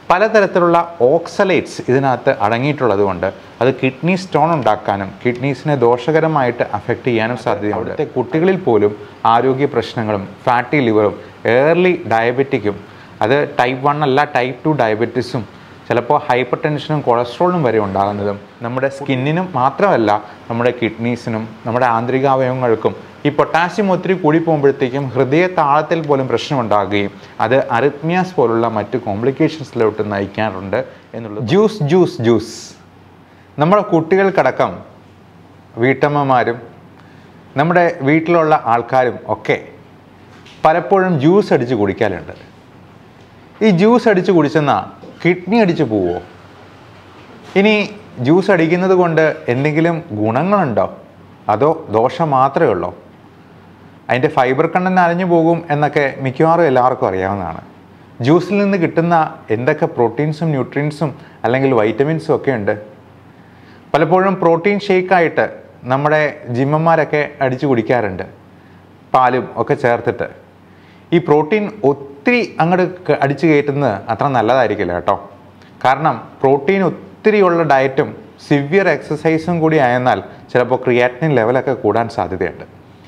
പലതരത്തിലുള്ള ഓക്സലേറ്റ്സ് ഇതിനകത്ത് അടങ്ങിയിട്ടുള്ളത് കൊണ്ട് അത് കിഡ്നി സ്റ്റോൺ ഉണ്ടാക്കാനും കിഡ്നീസിനെ ദോഷകരമായിട്ട് അഫക്റ്റ് ചെയ്യാനും സാധ്യതയുണ്ട് അവിടുത്തെ കുട്ടികളിൽ പോലും ആരോഗ്യ പ്രശ്നങ്ങളും ഫാറ്റി ലിവറും ഏർലി ഡയബറ്റിക്കും അത് ടൈപ്പ് വൺ അല്ല ടൈപ്പ് ടു ഡയബറ്റീസും ചിലപ്പോൾ ഹൈപ്പർ ടെൻഷനും കൊളസ്ട്രോളും വരെ ഉണ്ടാകുന്നതും നമ്മുടെ സ്കിന്നിനും മാത്രമല്ല നമ്മുടെ കിഡ്നീസിനും നമ്മുടെ ആന്തരികാവയവങ്ങൾക്കും ഈ പൊട്ടാസ്യം ഒത്തിരി കൂടി പോകുമ്പോഴത്തേക്കും ഹൃദയ താളത്തിൽ പോലും പ്രശ്നമുണ്ടാകുകയും അത് അറിത്മിയാസ് പോലുള്ള മറ്റ് കോംപ്ലിക്കേഷൻസിലോട്ട് നയിക്കാറുണ്ട് എന്നുള്ളത് ജ്യൂസ് ജ്യൂസ് ജ്യൂസ് നമ്മുടെ കുട്ടികൾക്കടക്കം വീട്ടമ്മമാരും നമ്മുടെ വീട്ടിലുള്ള ആൾക്കാരും ഒക്കെ പലപ്പോഴും ജ്യൂസ് അടിച്ച് കുടിക്കാറുണ്ട് ഈ ജ്യൂസ് അടിച്ച് കുടിച്ചെന്ന കിഡ്നി അടിച്ച് പോവോ ഇനി ജ്യൂസ് അടിക്കുന്നത് കൊണ്ട് എന്തെങ്കിലും ഗുണങ്ങളുണ്ടോ അതോ ദോഷം മാത്രമേ ഉള്ളൂ അതിൻ്റെ ഫൈബർ കണ്ടന്റ് അരഞ്ഞു പോകും എന്നൊക്കെ മിക്കവാറും എല്ലാവർക്കും അറിയാവുന്നതാണ് ജ്യൂസിൽ നിന്ന് കിട്ടുന്ന എന്തൊക്കെ പ്രോട്ടീൻസും ന്യൂട്രിയൻസും അല്ലെങ്കിൽ വൈറ്റമിൻസും ഒക്കെ ഉണ്ട് പലപ്പോഴും പ്രോട്ടീൻ ഷേക്കായിട്ട് നമ്മുടെ ജിമ്മന്മാരൊക്കെ അടിച്ചു കുടിക്കാറുണ്ട് പാലും ഒക്കെ ചേർത്തിട്ട് ഈ പ്രോട്ടീൻ ഒത്തിരി അങ്ങോട്ട് ക- അടിച്ചു കയറ്റുന്നത് അത്ര നല്ലതായിരിക്കില്ല കേട്ടോ കാരണം പ്രോട്ടീൻ ഒത്തിരിയുള്ള ഡയറ്റും സിവിയർ എക്സസൈസും കൂടി ആയെന്നാൽ ചിലപ്പോൾ ക്രിയാറ്റിനിൻ ലെവലൊക്കെ കൂടാൻ സാധ്യതയുണ്ട്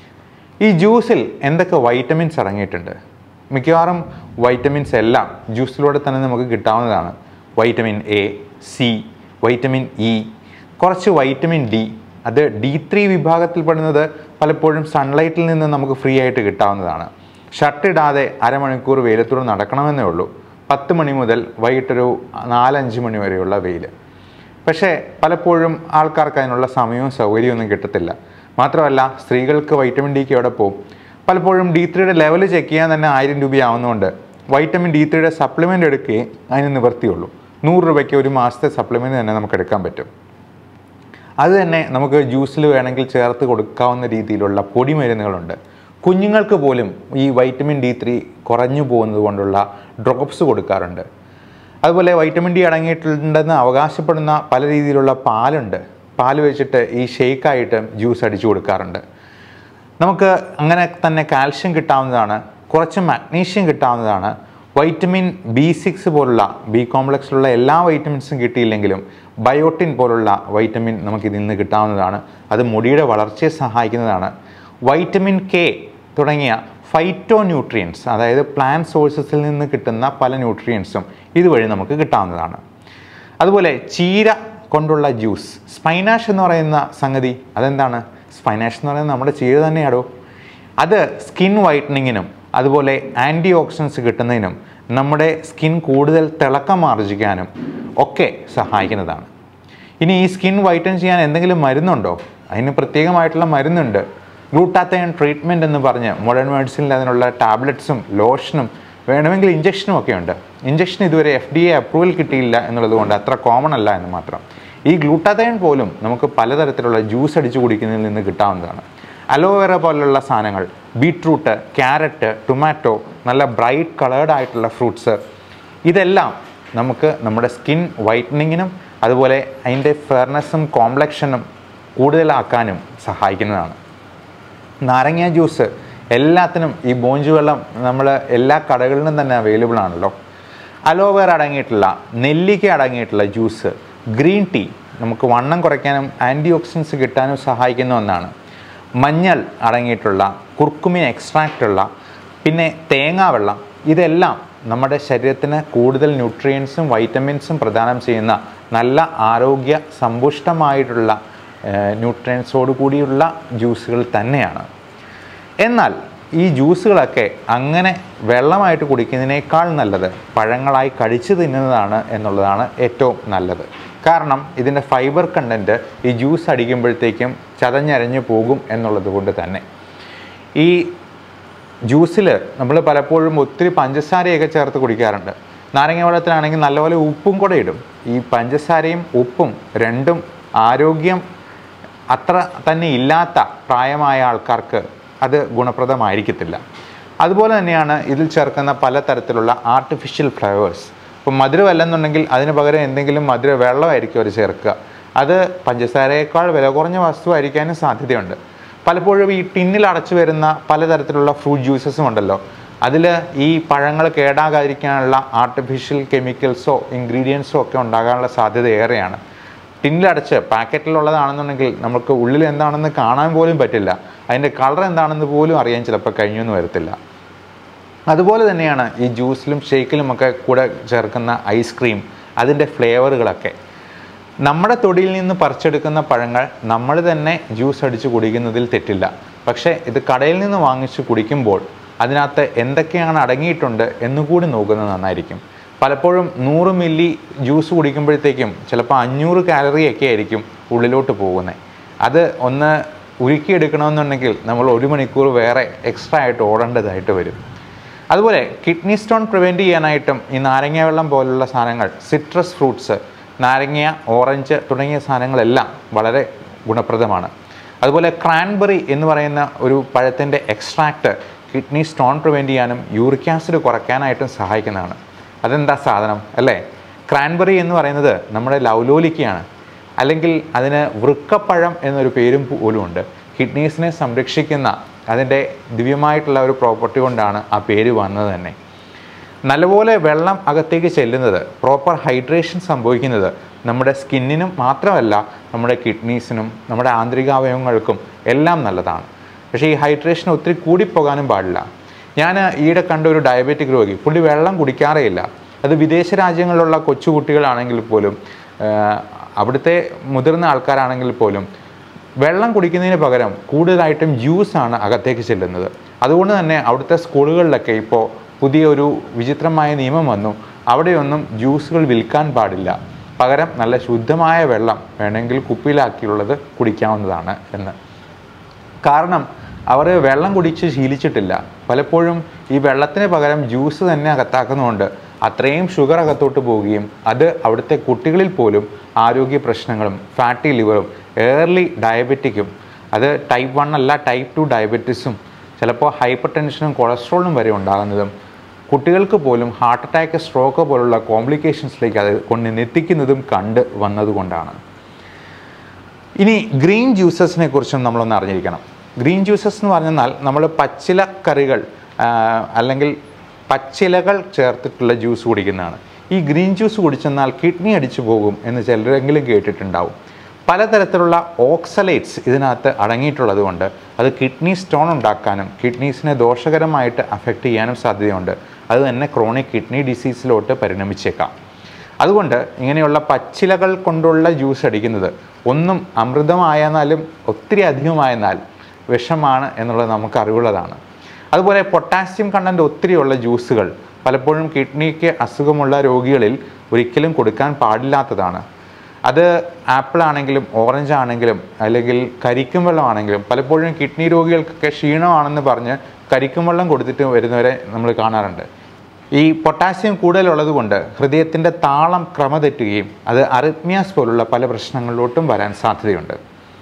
ഈ ജ്യൂസിൽ എന്തൊക്കെ വൈറ്റമിൻസ് അടങ്ങിയിട്ടുണ്ട് മിക്കവാറും വൈറ്റമിൻസ് എല്ലാം ജ്യൂസിലൂടെ തന്നെ നമുക്ക് കിട്ടാവുന്നതാണ് vitamin A C vitamin E കുറച്ച് വൈറ്റമിൻ ഡി അത് ഡി ത്രീ വിഭാഗത്തിൽപ്പെടുന്നത് പലപ്പോഴും സൺലൈറ്റിൽ നിന്ന് നമുക്ക് ഫ്രീ ആയിട്ട് കിട്ടാവുന്നതാണ് ഷർട്ടിടാതെ അരമണിക്കൂർ വെയിലത്തൂടെ നടക്കണമെന്നേ ഉള്ളൂ പത്ത് മണി മുതൽ വൈകിട്ടൊരു നാലഞ്ച് മണി വരെയുള്ള വെയിൽ പക്ഷേ പലപ്പോഴും ആൾക്കാർക്ക് അതിനുള്ള സമയവും സൗകര്യവും ഒന്നും കിട്ടത്തില്ല മാത്രമല്ല സ്ത്രീകൾക്ക് വൈറ്റമിൻ ഡിക്ക് എവിടെ പോകും പലപ്പോഴും ഡി ത്രീയുടെ ലെവൽ ചെക്ക് ചെയ്യാൻ തന്നെ ആയിരം രൂപയാവുന്നതുകൊണ്ട് വൈറ്റമിൻ ഡി ത്രീയുടെ സപ്ലിമെൻ്റ് എടുക്കുകയും അതിന് നിവർത്തിയുള്ളൂ നൂറ് രൂപയ്ക്ക് ഒരു മാസത്തെ സപ്ലിമെൻ്റ് തന്നെ നമുക്ക് എടുക്കാൻ പറ്റും അത് തന്നെ നമുക്ക് ജ്യൂസിൽ വേണമെങ്കിൽ ചേർത്ത് കൊടുക്കാവുന്ന രീതിയിലുള്ള പൊടിമരുന്നുകളുണ്ട് കുഞ്ഞുങ്ങൾക്ക് പോലും ഈ വൈറ്റമിൻ ഡി ത്രീ കുറഞ്ഞു പോകുന്നത് കൊണ്ടുള്ള ഡ്രോപ്സ് കൊടുക്കാറുണ്ട് അതുപോലെ വൈറ്റമിൻ ഡി അടങ്ങിയിട്ടുണ്ടെന്ന് അവകാശപ്പെടുന്ന പല രീതിയിലുള്ള പാലുണ്ട് പാല് വെച്ചിട്ട് ഈ ഷേക്കായിട്ട് ജ്യൂസ് അടിച്ചു കൊടുക്കാറുണ്ട് നമുക്ക് അങ്ങനെ തന്നെ കാൽഷ്യം കിട്ടാവുന്നതാണ് കുറച്ച് മാഗ്നീഷ്യം കിട്ടാവുന്നതാണ് വൈറ്റമിൻ ബി സിക്സ് പോലുള്ള ബി കോംപ്ലക്സിലുള്ള എല്ലാ വൈറ്റമിൻസും കിട്ടിയില്ലെങ്കിലും ബയോട്ടിൻ പോലുള്ള വൈറ്റമിൻ നമുക്ക് ഇതിൽ നിന്ന് കിട്ടാവുന്നതാണ് അത് മുടിയുടെ വളർച്ചയെ സഹായിക്കുന്നതാണ് വൈറ്റമിൻ കെ തുടങ്ങിയ ഫൈറ്റോ ന്യൂട്രിയൻസ് അതായത് പ്ലാന്റ് സോഴ്സസിൽ നിന്ന് കിട്ടുന്ന പല ന്യൂട്രിയൻസും ഇതുവഴി നമുക്ക് കിട്ടാവുന്നതാണ് അതുപോലെ ചീര കൊണ്ടുള്ള ജ്യൂസ് സ്പൈനാഷ് എന്ന് പറയുന്ന സംഗതി അതെന്താണ് സ്പൈനാഷ് എന്ന് പറയുന്നത് നമ്മുടെ ചീര തന്നെയാടോ അത് സ്കിൻ വൈറ്റനിങ്ങിനും അതുപോലെ ആൻറ്റി ഓക്സിഡൻസ് കിട്ടുന്നതിനും നമ്മുടെ സ്കിൻ കൂടുതൽ തിളക്കം ആർജിക്കാനും ഒക്കെ സഹായിക്കുന്നതാണ് ഇനി ഈ സ്കിൻ വൈറ്റൻ ചെയ്യാൻ എന്തെങ്കിലും മരുന്നുണ്ടോ അതിന് പ്രത്യേകമായിട്ടുള്ള മരുന്നുണ്ട് ഗ്ലൂട്ടാത്തയൺ ട്രീറ്റ്മെൻറ്റ് എന്ന് പറഞ്ഞ് മോഡേൺ മെഡിസിനിൽ അതിനുള്ള ടാബ്ലറ്റ്സും ലോഷനും വേണമെങ്കിൽ ഇഞ്ചക്ഷനും ഒക്കെ ഉണ്ട് ഇഞ്ചക്ഷൻ ഇതുവരെ എഫ് ഡി എ അപ്രൂവൽ കിട്ടിയില്ല എന്നുള്ളത് കൊണ്ട് അത്ര കോമൺ അല്ല എന്ന് മാത്രം ഈ ഗ്ലൂട്ടാത്തയൺ പോലും നമുക്ക് പലതരത്തിലുള്ള ജ്യൂസ് അടിച്ചു കുടിക്കുന്നതിൽ നിന്ന് കിട്ടാവുന്നതാണ് അലോവേറ പോലുള്ള സാധനങ്ങൾ ബീട്രൂട്ട് ക്യാരറ്റ് ടൊമാറ്റോ നല്ല ബ്രൈറ്റ് കളേർഡ് ആയിട്ടുള്ള ഫ്രൂട്ട്സ് ഇതെല്ലാം നമുക്ക് നമ്മുടെ സ്കിൻ വൈറ്റനിങ്ങിനും അതുപോലെ അതിൻ്റെ ഫെയർനെസ്സും കോംപ്ലക്ഷനും കൂടുതലാക്കാനും സഹായിക്കുന്നതാണ് നാരങ്ങ ജ്യൂസ് എല്ലാത്തിനും ഈ ബോഞ്ച് വെള്ളം നമ്മൾ എല്ലാ കടകളിലും തന്നെ അവൈലബിൾ ആണല്ലോ അലോവേറ അടങ്ങിയിട്ടുള്ള നെല്ലിക്ക അടങ്ങിയിട്ടുള്ള ജ്യൂസ് ഗ്രീൻ ടീ നമുക്ക് വണ്ണം കുറയ്ക്കാനും ആൻറ്റി ഓക്സിഡൻസ് കിട്ടാനും സഹായിക്കുന്ന ഒന്നാണ് മഞ്ഞൾ അടങ്ങിയിട്ടുള്ള കുർക്കുമിൻ എക്സ്ട്രാക്റ്റ് ഉള്ള പിന്നെ തേങ്ങാവെള്ളം ഇതെല്ലാം നമ്മുടെ ശരീരത്തിന് കൂടുതൽ ന്യൂട്രിയൻസും വൈറ്റമിൻസും പ്രദാനം ചെയ്യുന്ന നല്ല ആരോഗ്യ സമ്പുഷ്ടമായിട്ടുള്ള ന്യൂട്രിയൻസോട് കൂടിയുള്ള ജ്യൂസുകൾ തന്നെയാണ് എന്നാൽ ഈ ജ്യൂസുകളൊക്കെ അങ്ങനെ വെള്ളമായിട്ട് കുടിക്കുന്നതിനേക്കാൾ നല്ലത് പഴങ്ങളായി കടിച്ചു തിന്നുന്നതാണ് എന്നുള്ളതാണ് ഏറ്റവും നല്ലത് കാരണം ഇതിൻ്റെ ഫൈബർ കണ്ടൻറ്റ് ഈ ജ്യൂസ് അടിക്കുമ്പോഴത്തേക്കും ചതഞ്ഞരഞ്ഞു പോകും എന്നുള്ളത് കൊണ്ട് തന്നെ ഈ ജ്യൂസിൽ നമ്മൾ പലപ്പോഴും ഒത്തിരി പഞ്ചസാരയൊക്കെ ചേർത്ത് കുടിക്കാറുണ്ട് നാരങ്ങ വെള്ളത്തിലാണെങ്കിൽ നല്ലപോലെ ഉപ്പും കൂടെ ഇടും ഈ പഞ്ചസാരയും ഉപ്പും രണ്ടും ആരോഗ്യം അത്ര തന്നെ ഇല്ലാത്ത പ്രായമായ ആൾക്കാർക്ക് അത് ഗുണപ്രദമായിരിക്കത്തില്ല അതുപോലെ തന്നെയാണ് ഇതിൽ ചേർക്കുന്ന പലതരത്തിലുള്ള ആർട്ടിഫിഷ്യൽ ഫ്ലേവേഴ്സ് ഇപ്പോൾ മധുരമല്ലെന്നുണ്ടെങ്കിൽ അതിന് പകരം എന്തെങ്കിലും മധുര വെള്ളമായിരിക്കും അവർ ചേർക്കുക അത് പഞ്ചസാരയേക്കാൾ വില കുറഞ്ഞ വസ്തുവായിരിക്കാനും സാധ്യതയുണ്ട് പലപ്പോഴും ഈ ടിന്നിൽ അടച്ചു വരുന്ന പലതരത്തിലുള്ള ഫ്രൂട്ട് ജ്യൂസസും ഉണ്ടല്ലോ അതിൽ ഈ പഴങ്ങൾ കേടാകാതിരിക്കാനുള്ള ആർട്ടിഫിഷ്യൽ കെമിക്കൽസോ ഇൻഗ്രീഡിയൻസോ ഒക്കെ ഉണ്ടാകാനുള്ള സാധ്യത ഏറെയാണ് ടിന്നിലടച്ച് പാക്കറ്റിലുള്ളതാണെന്നുണ്ടെങ്കിൽ നമുക്ക് ഉള്ളിൽ എന്താണെന്ന് കാണാൻ പോലും പറ്റില്ല അതിൻ്റെ കളർ എന്താണെന്ന് പോലും അറിയാൻ ചിലപ്പോൾ കഴിഞ്ഞൊന്നും വരത്തില്ല അതുപോലെ തന്നെയാണ് ഈ ജ്യൂസിലും ഷേക്കിലുമൊക്കെ കൂടെ ചേർക്കുന്ന ഐസ്ക്രീം അതിൻ്റെ ഫ്ലേവറുകളൊക്കെ നമ്മുടെ തൊടിയിൽ നിന്ന് പറിച്ചെടുക്കുന്ന പഴങ്ങൾ നമ്മൾ തന്നെ ജ്യൂസ് അടിച്ച് കുടിക്കുന്നതിൽ തെറ്റില്ല പക്ഷേ ഇത് കടയിൽ നിന്ന് വാങ്ങിച്ച് കുടിക്കുമ്പോൾ അതിനകത്ത് എന്തൊക്കെയാണ് അടങ്ങിയിട്ടുണ്ട് എന്നുകൂടി നോക്കുന്നത് നന്നായിരിക്കും പലപ്പോഴും നൂറ് മില്ലി ജ്യൂസ് കുടിക്കുമ്പോഴത്തേക്കും ചിലപ്പോൾ അഞ്ഞൂറ് കാലറിയൊക്കെ ആയിരിക്കും ഉള്ളിലോട്ട് പോകുന്നത് അത് ഒന്ന് ഉരുക്കിയെടുക്കണമെന്നുണ്ടെങ്കിൽ നമ്മൾ ഒരു മണിക്കൂർ വേറെ എക്സ്ട്രാ ആയിട്ട് ഓടേണ്ടതായിട്ട് വരും അതുപോലെ കിഡ്നി സ്റ്റോൺ പ്രിവെൻറ്റ് ചെയ്യാനായിട്ടും ഈ നാരങ്ങ വെള്ളം പോലുള്ള സാധനങ്ങൾ സിട്രസ് ഫ്രൂട്ട്സ് നാരങ്ങ ഓറഞ്ച് തുടങ്ങിയ സാധനങ്ങളെല്ലാം വളരെ ഗുണപ്രദമാണ് അതുപോലെ ക്രാൻബെറി എന്ന് പറയുന്ന ഒരു പഴത്തിൻ്റെ എക്സ്ട്രാക്റ്റ് കിഡ്നി സ്റ്റോൺ പ്രിവെൻറ്റ് ചെയ്യാനും യൂറിക് ആസിഡ് കുറയ്ക്കാനായിട്ടും സഹായിക്കുന്നതാണ് അതെന്താ സാധനം അല്ലേ ക്രാൻബെറി എന്ന് പറയുന്നത് നമ്മുടെ ലൗലോലിക്കയാണ് അല്ലെങ്കിൽ അതിന് വൃക്കപ്പഴം എന്നൊരു പേരും പോലും ഉണ്ട് കിഡ്നീസിനെ സംരക്ഷിക്കുന്ന അതിൻ്റെ ദിവ്യമായിട്ടുള്ള ഒരു പ്രോപ്പർട്ടി കൊണ്ടാണ് ആ പേര് വന്നത് തന്നെ നല്ലപോലെ വെള്ളം അകത്തേക്ക് ചെല്ലുന്നത് പ്രോപ്പർ ഹൈഡ്രേഷൻ സംഭവിക്കുന്നത് നമ്മുടെ സ്കിന്നിനും മാത്രമല്ല നമ്മുടെ കിഡ്നീസിനും നമ്മുടെ ആന്തരികാവയവങ്ങൾക്കും എല്ലാം നല്ലതാണ് പക്ഷേ ഈ ഹൈഡ്രേഷൻ ഒത്തിരി കൂടിപ്പോകാനും പാടില്ല ഞാൻ ഈയിടെ കണ്ട ഒരു ഡയബറ്റിക് രോഗി പുള്ളി വെള്ളം കുടിക്കാറേ ഇല്ല അത് വിദേശ രാജ്യങ്ങളിലുള്ള കൊച്ചുകുട്ടികളാണെങ്കിൽ പോലും ആ, അവിടുത്തെ മുതിർന്ന ആൾക്കാരാണെങ്കിൽ പോലും വെള്ളം കുടിക്കുന്നതിന് പകരം കൂടുതലായിട്ടും ജ്യൂസാണ് അകത്തേക്ക് ചെല്ലുന്നത് അതുകൊണ്ട് തന്നെ അവിടുത്തെ സ്കൂളുകളിലൊക്കെ ഇപ്പോൾ പുതിയൊരു വിചിത്രമായ നിയമം വന്നു അവിടെയൊന്നും ജ്യൂസുകൾ വിൽക്കാൻ പാടില്ല പകരം നല്ല ശുദ്ധമായ വെള്ളം വേണമെങ്കിൽ കുപ്പിയിലാക്കിയുള്ളത് കുടിക്കാവുന്നതാണ് എന്ന് കാരണം അവർ വെള്ളം കുടിച്ച് ശീലിച്ചിട്ടില്ല പലപ്പോഴും ഈ വെള്ളത്തിന് പകരം ജ്യൂസ് തന്നെ അകത്താക്കുന്നതുകൊണ്ട് അത്രയും ഷുഗർ അകത്തോട്ട് പോവുകയും അത് അവിടുത്തെ കുട്ടികളിൽ പോലും ആരോഗ്യ പ്രശ്നങ്ങളും ഫാറ്റി ലിവറും ഏർലി ഡയബറ്റിക്കും അത് ടൈപ്പ് വൺ അല്ല ടൈപ്പ് ടു ഡയബറ്റീസും ചിലപ്പോൾ ഹൈപ്പർ ടെൻഷനും കൊളസ്ട്രോളും വരെ ഉണ്ടാകുന്നതും കുട്ടികൾക്ക് പോലും ഹാർട്ട് അറ്റാക്ക് സ്ട്രോക്ക് പോലുള്ള കോംപ്ലിക്കേഷൻസിലേക്ക് അത് കൊണ്ട് എത്തിക്കുന്നതും കണ്ട് വന്നതുകൊണ്ടാണ് ഇനി ഗ്രീൻ ജ്യൂസസിനെ കുറിച്ചും നമ്മളൊന്ന് അറിഞ്ഞിരിക്കണം ഗ്രീൻ ജ്യൂസസ് എന്ന് പറഞ്ഞാൽ നമ്മൾ പച്ചില കറികൾ ആ, അല്ലെങ്കിൽ പച്ചിലകൾ ചേർത്തിട്ടുള്ള ജ്യൂസ് കുടിക്കുന്നതാണ് ഈ ഗ്രീൻ ജ്യൂസ് കുടിച്ചെന്നാൽ കിഡ്നി അടിച്ചു പോകും എന്ന് ചിലരെങ്കിലും കേട്ടിട്ടുണ്ടാവും പലതരത്തിലുള്ള ഓക്സലേറ്റ്സ് ഇതിനകത്ത് അടങ്ങിയിട്ടുള്ളത് കൊണ്ട് അത് കിഡ്നി സ്റ്റോൺ ഉണ്ടാക്കാനും കിഡ്നീസിനെ ദോഷകരമായിട്ട് അഫക്റ്റ് ചെയ്യാനും സാധ്യതയുണ്ട് അത് തന്നെ ക്രോണിക് കിഡ്നി ഡിസീസിലോട്ട് പരിണമിച്ചേക്കാം അതുകൊണ്ട് ഇങ്ങനെയുള്ള പച്ചിലകൾ കൊണ്ടുള്ള ജ്യൂസ് അടിക്കുന്നത് ഒന്നും അമൃതമായെന്നാലും ഒത്തിരി അധികമായെന്നാൽ വിഷമാണ് എന്നുള്ളത് നമുക്ക് അറിവുള്ളതാണ് അതുപോലെ പൊട്ടാസ്യം കണ്ടൻറ്റ് ഒത്തിരിയുള്ള ജ്യൂസുകൾ പലപ്പോഴും കിഡ്നിക്ക് അസുഖമുള്ള രോഗികളിൽ ഒരിക്കലും കൊടുക്കാൻ പാടില്ലാത്തതാണ് അത് ആപ്പിൾ ആണെങ്കിലും ഓറഞ്ച് ആണെങ്കിലും അല്ലെങ്കിൽ കരിക്കും വെള്ളമാണെങ്കിലും പലപ്പോഴും കിഡ്നി രോഗികൾക്കൊക്കെ ക്ഷീണമാണെന്ന് പറഞ്ഞ് കരിക്കും വെള്ളം കൊടുത്തിട്ട് വരുന്നവരെ നമ്മൾ കാണാറുണ്ട് ഈ പൊട്ടാസ്യം കൂടുതലുള്ളത് കൊണ്ട് ഹൃദയത്തിൻ്റെ താളം ക്രമതെറ്റുകയും അത് അറിത്മിയാസ് പോലുള്ള പല പ്രശ്നങ്ങളിലോട്ടും വരാൻ സാധ്യതയുണ്ട്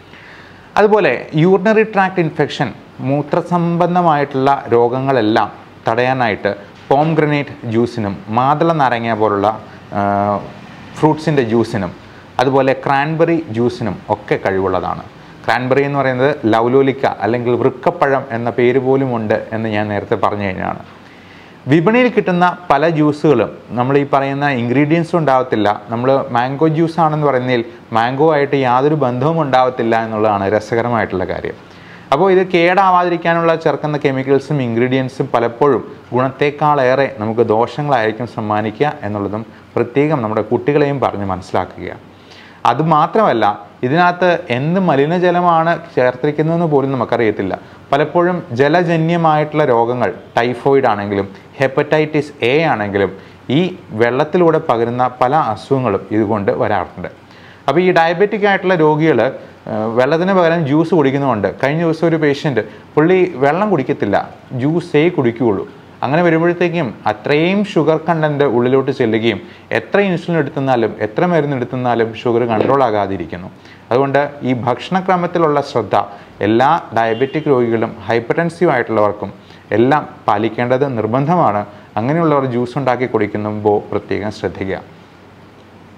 അതുപോലെ യൂറിനറി ട്രാക്ട് ഇൻഫെക്ഷൻ മൂത്രസംബന്ധമായിട്ടുള്ള രോഗങ്ങളെല്ലാം തടയാനായിട്ട് പോംഗ്രനേറ്റ് ജ്യൂസിനും മാതള നാരങ്ങ പോലുള്ള ഫ്രൂട്ട്സിൻ്റെ ജ്യൂസിനും അതുപോലെ ക്രാൻബെറി ജ്യൂസിനും ഒക്കെ കഴിവുള്ളതാണ് ക്രാൻബെറി എന്ന് പറയുന്നത് ലൗലോലിക്ക അല്ലെങ്കിൽ വൃക്കപ്പഴം എന്ന പേര് പോലും ഉണ്ട് എന്ന് ഞാൻ നേരത്തെ പറഞ്ഞു കഴിഞ്ഞാണ് വിപണിയിൽ കിട്ടുന്ന പല ജ്യൂസുകളും നമ്മൾ ഈ പറയുന്ന ഇൻഗ്രീഡിയൻസും ഉണ്ടാവത്തില്ല നമ്മൾ മാംഗോ ജ്യൂസ് ആണെന്ന് പറയുന്നതിൽ മാംഗോ ആയിട്ട് യാതൊരു ബന്ധവും ഉണ്ടാവത്തില്ല എന്നുള്ളതാണ് രസകരമായിട്ടുള്ള കാര്യം അപ്പോൾ ഇത് കേടാവാതിരിക്കാനുള്ള ചേർക്കുന്ന കെമിക്കൽസും ഇൻഗ്രീഡിയൻസും പലപ്പോഴും ഗുണത്തേക്കാളേറെ നമുക്ക് ദോഷങ്ങളായിരിക്കും സമ്മാനിക്കുക എന്നുള്ളതും പ്രത്യേകം നമ്മുടെ കുട്ടികളെയും പറഞ്ഞ് മനസ്സിലാക്കുക അതുമാത്രമല്ല ഇതിനകത്ത് എന്ത് മലിനജലമാണ് ചേർത്തിരിക്കുന്നതെന്ന് പോലും നമുക്കറിയത്തില്ല പലപ്പോഴും ജലജന്യമായിട്ടുള്ള രോഗങ്ങൾ ടൈഫോയിഡ് ആണെങ്കിലും ഹെപ്പറ്റൈറ്റിസ് എ ആണെങ്കിലും ഈ വെള്ളത്തിലൂടെ പകരുന്ന പല അസുഖങ്ങളും ഇതുകൊണ്ട് വരാറുണ്ട് അപ്പോൾ ഈ ഡയബറ്റിക് ആയിട്ടുള്ള രോഗികൾ വെള്ളത്തിന് പകരം ജ്യൂസ് കുടിക്കുന്നതുകൊണ്ട് കഴിഞ്ഞ ദിവസം ഒരു പേഷ്യൻറ്റ് പുള്ളി വെള്ളം കുടിക്കത്തില്ല ജ്യൂസേ കുടിക്കുകയുള്ളൂ അങ്ങനെ വരുമ്പോഴത്തേക്കും അത്രയും ഷുഗർ കണ്ടൻറ്റ് ഉള്ളിലോട്ട് ചെല്ലുകയും എത്ര ഇൻസുലിൻ എടുത്തുന്നാലും എത്ര മരുന്ന് എടുത്തുന്നാലും ഷുഗർ കൺട്രോൾ ആകാതിരിക്കുന്നു അതുകൊണ്ട് ഈ ഭക്ഷണക്രമത്തിലുള്ള ശ്രദ്ധ എല്ലാ ഡയബറ്റിക് രോഗികളും ഹൈപ്പർടെൻസീവ് ആയിട്ടുള്ളവർക്കും എല്ലാം പാലിക്കേണ്ടത് നിർബന്ധമാണ് അങ്ങനെയുള്ളവർ ജ്യൂസ് ഉണ്ടാക്കി കുടിക്കുമ്പോൾ പ്രത്യേകം ശ്രദ്ധിക്കുക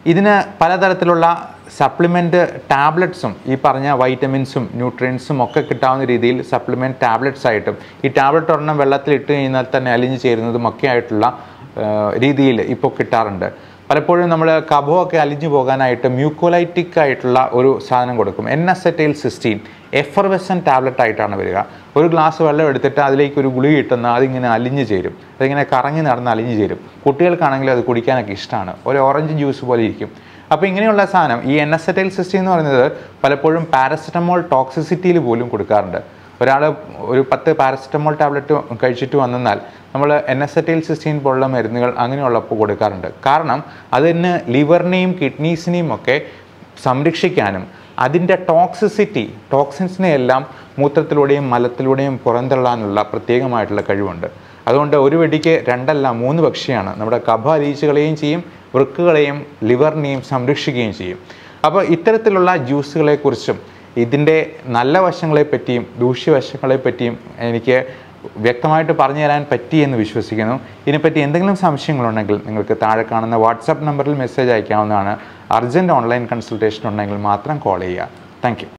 ഇതിന് പലതരത്തിലുള്ള സപ്ലിമെൻറ്റ് ടാബ്ലറ്റ്സും ഈ പറഞ്ഞ വൈറ്റമിൻസും ന്യൂട്രിയൻസും ഒക്കെ കിട്ടാവുന്ന രീതിയിൽ സപ്ലിമെൻറ്റ് ടാബ്ലറ്റ്സ് ആയിട്ടും ഈ ടാബ്ലറ്റ് ഒരെണ്ണം വെള്ളത്തിൽ ഇട്ട് കഴിഞ്ഞാൽ തന്നെ അലിഞ്ഞു ചേരുന്നതും ഒക്കെ ആയിട്ടുള്ള രീതിയിൽ ഇപ്പോൾ കിട്ടാറുണ്ട് പലപ്പോഴും നമ്മൾ കഫമൊക്കെ അലിഞ്ഞു പോകാനായിട്ട് മ്യൂക്കോലൈറ്റിക് ആയിട്ടുള്ള ഒരു സാധനം കൊടുക്കും N acetyl cysteine effervescent tablet ആയിട്ടാണ് വരിക ഒരു ഗ്ലാസ് വെള്ളം എടുത്തിട്ട് അതിലേക്ക് ഒരു ഗുളിക ഇട്ടുന്ന അതിങ്ങനെ അലിഞ്ഞു ചേരും അതിങ്ങനെ കറങ്ങി നടന്ന് അലിഞ്ഞു ചേരും കുട്ടികൾക്കാണെങ്കിൽ അത് കുടിക്കാനൊക്കെ ഇഷ്ടമാണ് ഒരു ഓറഞ്ച് ജ്യൂസ് പോലെ ഇരിക്കും അപ്പോൾ ഇങ്ങനെയുള്ള സാധനം ഈ എൻ എസറ്റൈൽ സിസ്റ്റീൻ എന്ന് പറയുന്നത് പലപ്പോഴും പാരസെറ്റമോൾ ടോക്സിസിറ്റിയിൽ പോലും കൊടുക്കാറുണ്ട് ഒരാൾ ഒരു പത്ത് പാരസെറ്റമോൾ ടാബ്ലറ്റ് കഴിച്ചിട്ട് വന്നാൽ നമ്മൾ എൻ എസ് എറ്റൈൽ സിസ്റ്റീൻ പോലുള്ള മരുന്നുകൾ അങ്ങനെയുള്ളപ്പോൾ കൊടുക്കാറുണ്ട് കാരണം അതിന് ലിവറിനെയും കിഡ്നീസിനെയും ഒക്കെ സംരക്ഷിക്കാനും അതിൻ്റെ ടോക്സിസിറ്റി ടോക്സിൻസിനെ എല്ലാം മൂത്രത്തിലൂടെയും മലത്തിലൂടെയും പുറന്തള്ളാനുള്ള പ്രത്യേകമായിട്ടുള്ള കഴിവുണ്ട് അതുകൊണ്ട് ഒരു വെടിക്ക് രണ്ടല്ല മൂന്ന് പക്ഷിയാണ് നമ്മുടെ കഫ അലിയിച്ചുകളെയും ചെയ്യും വൃക്കുകളെയും ലിവറിനെയും സംരക്ഷിക്കുകയും ചെയ്യും അപ്പോൾ ഇത്തരത്തിലുള്ള ജ്യൂസുകളെക്കുറിച്ചും ഇതിൻ്റെ നല്ല വശങ്ങളെ പറ്റിയും ദൂഷ്യവശങ്ങളെ പറ്റിയും എനിക്ക് വ്യക്തമായിട്ട് പറഞ്ഞു തരാൻ പറ്റി എന്ന് വിശ്വസിക്കുന്നു ഇതിനെപ്പറ്റി എന്തെങ്കിലും സംശയങ്ങളുണ്ടെങ്കിൽ നിങ്ങൾക്ക് താഴെ കാണുന്ന വാട്സാപ്പ് നമ്പറിൽ മെസ്സേജ് അയക്കാവുന്നതാണ് അർജൻറ്റ് ഓൺലൈൻ കൺസൾട്ടേഷൻ ഉണ്ടെങ്കിൽ മാത്രം കോൾ ചെയ്യുക താങ്ക്